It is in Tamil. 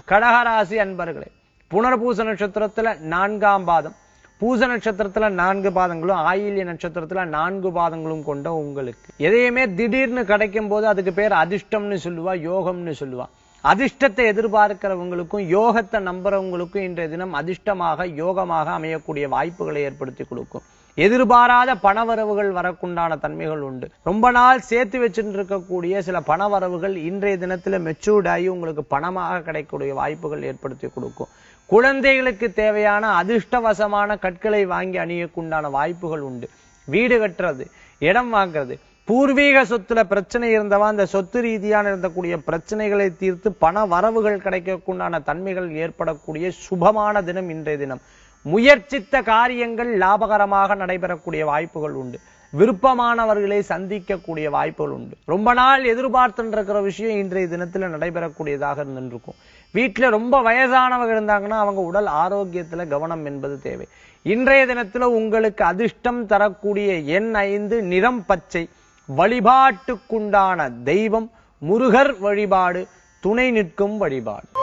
கடகராசி அன்பர்களே புனர்பூச நட்சத்திரத்துல நான்காம் பாதம் பூச நட்சத்திரத்துல நான்கு பாதங்களும் ஆயில்ய நட்சத்திரத்துல நான்கு பாதங்களும் கொண்ட உங்களுக்கு எதையுமே திடீர்னு கிடைக்கும் போது அதுக்கு பேர் அதிர்ஷ்டம்னு சொல்லுவா யோகம்னு சொல்லுவா அதிர்ஷ்டத்தை எதிர்பார்க்கிறவங்களுக்கும் யோகத்தை நம்புறவங்களுக்கும் இன்றைய தினம் அதிர்ஷ்டமாக யோகமாக அமையக்கூடிய வாய்ப்புகளை ஏற்படுத்தி கொடுக்கும் எதிர்பாராத பணவரவுகள் வரக்குண்டான தன்மைகள் உண்டு ரொம்ப நாள் சேர்த்து வச்சுட்டு இருக்கக்கூடிய சில பணவரவுகள் இன்றைய தினத்துல மெச்சூர்ட் ஆகி உங்களுக்கு பணமாக கிடைக்கக்கூடிய வாய்ப்புகள் ஏற்படுத்தி கொடுக்கும் குழந்தைகளுக்கு தேவையான அதிர்ஷ்டவசமான கற்களை வாங்கி அணியக்குண்டான வாய்ப்புகள் உண்டு வீடு கட்டுறது இடம் வாங்குறது பூர்வீக சொத்துல பிரச்சனை இருந்தவா அந்த சொத்து ரீதியான இருந்தக்கூடிய பிரச்சனைகளை தீர்த்து பண வரவுகள் கிடைக்கக்குண்டான தன்மைகள் ஏற்படக்கூடிய சுபமான தினம் இன்றைய தினம் முயற்சித்த காரியங்கள் லாபகரமாக நடைபெறக்கூடிய வாய்ப்புகள் உண்டு விருப்பமானவர்களை சந்திக்கக்கூடிய வாய்ப்புகள் உண்டு ரொம்ப நாள் எதிர்பார்த்துட்டு இருக்கிற விஷயம் இன்றைய தினத்துல நடைபெறக்கூடியதாக இருந்துருக்கும் வீட்டுல ரொம்ப வயதானவங்க இருந்தாங்கன்னா அவங்க உடல் ஆரோக்கியத்துல கவனம் என்பது தேவை இன்றைய தினத்துல உங்களுக்கு அதிர்ஷ்டம் தரக்கூடிய எண் ஐந்து நிறம் பச்சை வழிபாட்டுக்குண்டான தெய்வம் முருகர் வழிபாடு துணை நிற்கும் வழிபாடு